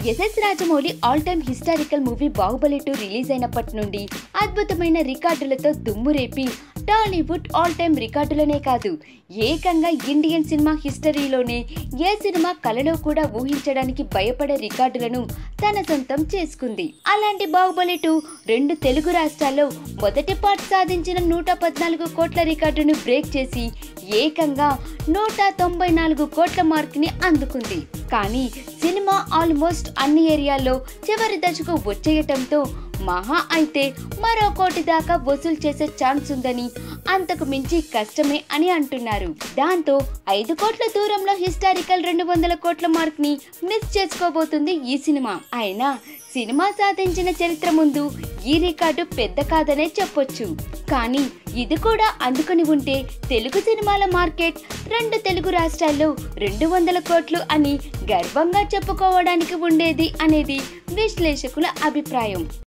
SS Rajamouli all time historical movie Baahubali two release అయినప్పటి నుండి అద్భుతమైన రికార్డులతో దుమ్ము రేపి టాలీవుడ్ ఆల్ టైమ్ రికార్డులనే కాదు ఏకంగా ఇండియన్ సినిమా హిస్టరీలోనే ఏ సినిమా కలలో కూడా ఊహించడానికి భయపడే రికార్డులను తన సొంతం చేసుకుంది అలాంటి బాహుబలి టూ రెండు తెలుగు రాష్ట్రాల్లో మొదటి పార్ట్ సాధించిన నూట పద్నాలుగు కోట్ల రికార్డును బ్రేక్ చేసి ఏకంగా నూట తొంభై నాలుగు కోట్ల మార్క్ని అందుకుంది కానీ సినిమా ఆల్మోస్ట్ అన్ని ఏరియాల్లో చివరి దశకు వచ్చేయటంతో మహా అయితే మరో కోటి దాకా వసూలు చేసే ఛాన్స్ ఉందని అంతకు మించి కష్టమే అని అంటున్నారు దాంతో ఐదు కోట్ల దూరంలో హిస్టారికల్ రెండు వందల కోట్ల మార్క్ ని మిస్ చేసుకోబోతుంది ఈ సినిమా అయినా సినిమా సాధించిన చరిత్ర ముందు ఈ రికార్డు పెద్ద కాదనే చెప్పొచ్చు కానీ ఇది కూడా అందుకుని ఉంటే తెలుగు సినిమాల మార్కెట్ రెండు తెలుగు రాష్ట్రాల్లో రెండు వందల కోట్లు అని గర్వంగా చెప్పుకోవడానికి ఉండేది అనేది విశ్లేషకుల అభిప్రాయం